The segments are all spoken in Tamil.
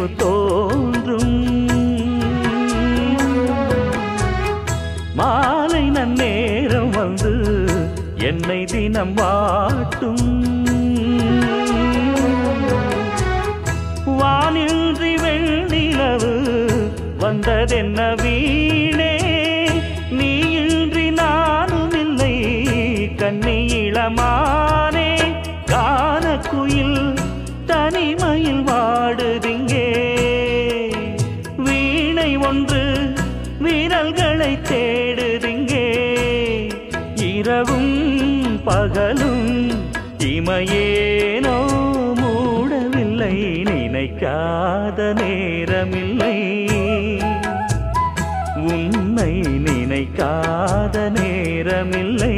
நினைவு தோன்றும் மாலை நன்னேரம் வந்து என்னை தினம் வாட்டும் வானின்றி வெண்ணிலவு வந்ததென்ன வீணே நீ இன்றி நானும் இல்லை கண்ணி இளமானே கானக்குயில் தனிமையில் வாடுதிங்கே வீணை ஒன்று வீரல்களை தேடுதிங்கே இரவும் பகலும் இமையேனோ மூடவில்லை நினைக்காத நேரமில்லை உன்னை நினைக்காத நேரமில்லை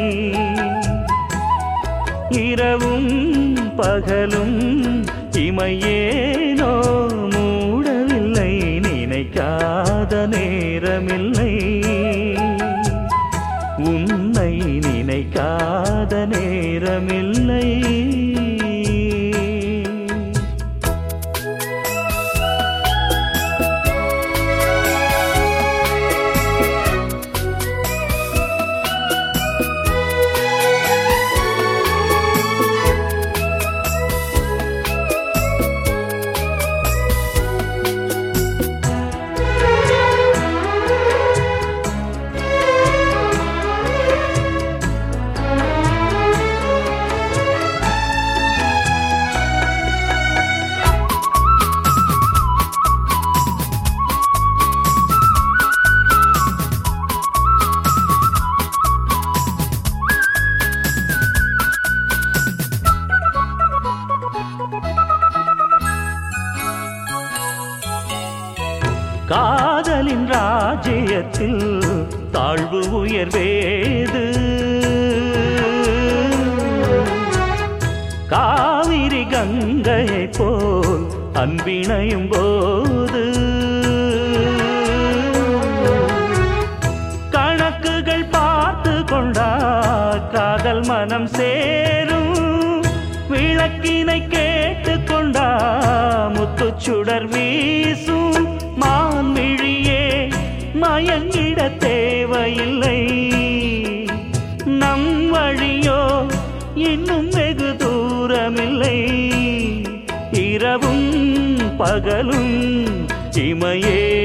இரவும் பகலும் இமையேனோ மூடவில்லை நினைக்காத நேரமில்லை உன்னை நினைக்காத நேரமில்லை காதலின் ராஜ்யத்தில் தாழ்வு உயர்வேது காவிரி கங்கையை போல் அன்பிணையும் போது கணக்குகள் பார்த்து கொண்டால் காதல் மனம் சேரும் விளக்கினை கேட்டு கொண்டா முத்துச்சுடர் வீசும் மான்மிழியே மயங்கிட தேவையில்லை நம் வழியோ இன்னும் வெகு தூரமில்லை இரவும் பகலும் இமையே